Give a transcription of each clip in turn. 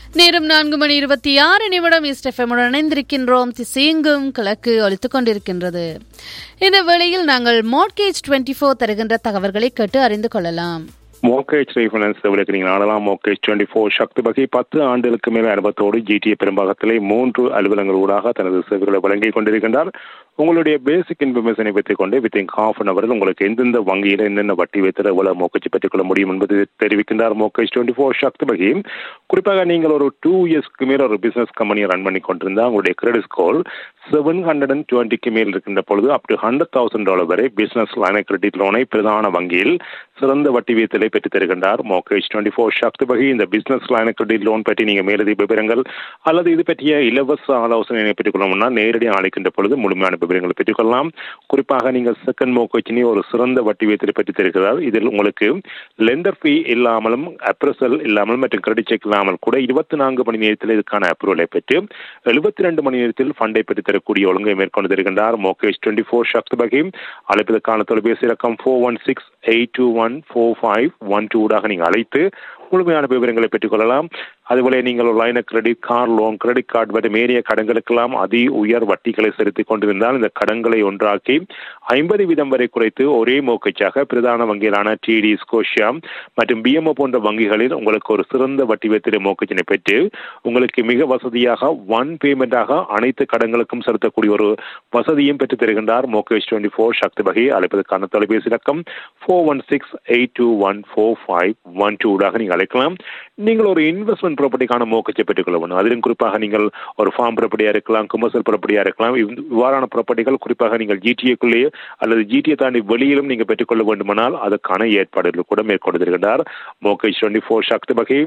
நேரம் நான்கு மணி இருபத்தி ஆறு நிமிடம் இஸ்டெஃபமுடன் இணைந்திருக்கின்றோம் திசையெங்கும் கிழக்கு ஒலித்துக் கொண்டிருக்கின்றது இந்த வேளையில் நாங்கள் மோட்கேஜ் டுவெண்ட்டி ஃபோர் தருகின்ற தகவல்களை கேட்டு அறிந்து கொள்ளலாம் மோக்கேஜ் ரீஃபைனான்ஸ் விலைக்கு நீங்கள் நாடலாம் mortgage twenty four Sakthi Vagai பத்து ஆண்டுகளுக்கு மேல் அனுபவத்தோடு ஜிடிஏ பெரும்பாகத்திலே மூன்று அலுவலங்கள் ஊடாக தனது சேவைகளை வழங்கிக் கொண்டிருக்கின்றார் உங்களுடைய பேசிக் இன்ஃபர்மேஷனை பெற்றுக் கொண்டு வித்தின் ஹாஃப் அன் அவரில் உங்களுக்கு எந்தெந்த வங்கியில் என்னென்ன வட்டி வைத்து எவ்வளவு மோக்கேஜ் பெற்றுக்கொள்ள முடியும் என்பது தெரிவிக்கின்றார் மோக்கேஜ் டுவெண்ட்டி ஃபோர் சக்தி வகை குறிப்பாக நீங்கள் ஒரு டூ இயர்ஸ்க்கு மேல் ஒரு பிசினஸ் கம்பெனியை ரன் பண்ணி கொண்டிருந்தால் உங்களுடைய credit score seven hundred and டுவெண்ட்டிக்கு மேல் இருக்கின்ற பொழுது up to hundred thousand dollar வரை பிசினஸ் லைன கிரெடிட் லோனை பிரதான வங்கியில் சிறந்த வட்டி வீதத்திலே பெற்றுத் தருகின்றார் மோகேஜ் டுவெண்ட்டி ஃபோர் ஷாக்தி வகை இந்த பிசினஸ் லைன கிரெடிட் லோன் பற்றி நீங்கள் மேலதிக விவரங்கள் அல்லது இது பற்றிய இலவச ஆலோசனை பெற்றுக்கொள்ளணும்னா நேரடியாக அழைக்கின்ற பொழுது முழுமையான விவரங்களை பெற்றுக்கொள்ளலாம் குறிப்பாக நீங்கள் செகண்ட் மோகேஜினே ஒரு சிறந்த வட்டி வீதத்தில் பெற்றுத் தருகிறார் இதில் உங்களுக்கு லெண்டர் ஃபீ இல்லாமலும் அப்ரசல் இல்லாமல் மற்றும் கிரெடிட் செக் இல்லாமல் கூட இருபத்தி நான்கு மணி நேரத்தில் இதுக்கான அப்ரூவலை பெற்று எழுபத்தி ரெண்டு மணி நேரத்தில் ஃபண்டை பெற்று தரக்கூடிய ஒழுங்கை மேற்கொண்டு தருகின்றார் மோகேஜ் டுவெண்ட்டி ஃபோர் ஷாக்தி வகை அழைப்பதற்கான தொலைபேசி இலக்கம் four one six eight two one four five one டூடாக நீங்கள் அழைத்து முழுமையான விவரங்களை பெற்றுக்கொள்ளலாம் அதுபோல நீங்கள் ஒரு line credit car loan credit card மற்றும் ஏரிய கடன்களுக்கெல்லாம் அதி உயர் வட்டிகளை செலுத்திக் கொண்டிருந்தால் இந்த கடன்களை ஒன்றாக்கி ஐம்பது வீதம் வரை குறைத்து ஒரே மோக்கச்சாக பிரதான வங்கிகளான டிடி ஸ்கோஷியா மற்றும் பிஎம்ஓ போன்ற வங்கிகளில் உங்களுக்கு ஒரு சிறந்த வட்டி வைத்திரு மோக்கச்சினை பெற்று உங்களுக்கு மிக வசதியாக ஒன் பேமெண்டாக அனைத்து கடன்களுக்கும் செலுத்தக்கூடிய ஒரு வசதியும் பெற்று தருகின்றார் மோகேஷ் டுவெண்ட்டி ஃபோர் சக்தி வகை அழைப்பதற்கான தொலைபேசி இலக்கம் four one six eight two one four five one டூடாக நீங்கள் அழைக்கலாம் நீங்கள் ஒரு இன்வெஸ்ட்மெண்ட் ப்ராப்பர்ட்டிக்கான மோக்கச்சை பெற்றுக்கொள்ள வேண்டும் அதிலும் குறிப்பாக நீங்கள் ஒரு ஃபார்ம் ப்ராப்பர்ட்டியாக இருக்கலாம் கமர்ஷியல் ப்ராப்பர்ட்டியாக இருக்கலாம் இவ்வாறான ப்ராப்பர்ட்டிகள் குறிப்பாக நீங்கள் ஜிடிஏக்குள்ளேயே அல்லது ஜிடிஏ தாண்டி வெளியிலும் நீங்கள் பெற்றுக்கொள்ள வேண்டுமானால் அதற்கான ஏற்பாடுகள் கூட மேற்கொண்டிருக்கிறார் மோகேஷ் டுவெண்ட்டி ஃபோர் சக்தி வகை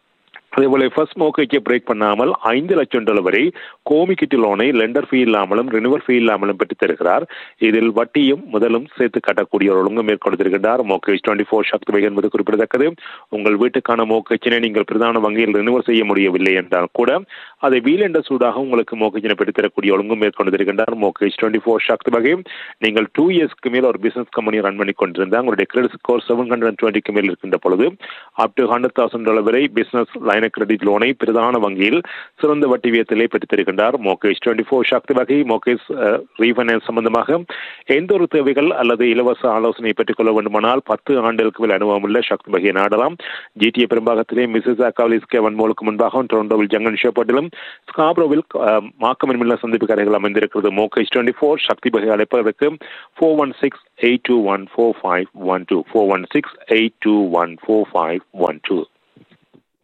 அதேபோல ஃபர்ஸ்ட் மோக்கேஜை பிரேக் பண்ணாமல் ஐந்து லட்சம் டாலர் வரை கோமிக்கிட்டு லோனை லெண்டர் ஃபீ இல்லாமலும் ரினுவல் ஃபீ இல்லாமலும் பெற்றுத் தருகிறார் இதில் வட்டியும் முதலும் சேர்த்து கட்டக்கூடிய ஒரு ஒழுங்கு மேற்கொண்டிருக்கின்றார் mortgage twenty four Sakthi Vagai என்பது குறிப்பிடத்தக்கது உங்கள் வீட்டுக்கான மோக்கேஜினை நீங்கள் பிரதான வங்கியில் ரினுவல் செய்ய முடியவில்லை என்றால் கூட அதை வீல் என்ற சூடாக உங்களுக்கு மோக்கேஜினை பெற்றுத் தரக்கூடிய ஒழுங்கும் மேற்கொண்டிருக்கின்றார் mortgage twenty four Sakthi Vagai நீங்கள் டூ இயர்ஸ்க்கு மேல் ஒரு பிசினஸ் கம்பெனி ரன் பண்ணி கொண்டிருந்தால் உங்களுடைய கிரெடிட் ஸ்கோர் செவன் ஹண்ட்ரட் டுவெண்ட்டிக்கு மேல் இருக்கின்ற பொழுது up to hundred thousand dollar வரை பிசினஸ் லைன் கிரெடிட் லோனை பிரதான வங்கியில் சிறந்த வட்டி வியத்திலே பெற்றுத் தருகின்றார் மோகேஷ் டுவெண்ட்டி ஃபோர் சக்தி வகை மோகேஷ் ரீஃபைனான்ஸ் சம்பந்தமாக எந்த ஒரு தேவைகள் அல்லது இலவச ஆலோசனை பெற்றுக்கொள்ள வேண்டுமானால் பத்து ஆண்டுகளுக்கு மேல் அனுபவம் உள்ள சக்தி வகையை நாடலாம் ஜிடிஏ பெரும்பாகத்திலே மிஸ்ஸஸ் அக்காவலிஸ் கேவன் மோலுக்கு முன்பாக டொரண்டோவில் ஜங்கன் ஷேப்பட்டிலும் ஸ்காப்ரோவில் மாக்கமன் மில்ல சந்திப்பு கரைகள் அமைந்திருக்கிறது மோகேஷ் டுவெண்ட்டி ஃபோர் சக்தி வகை அழைப்பதற்கு four one six eight two one four five one two four one six eight two one four five one two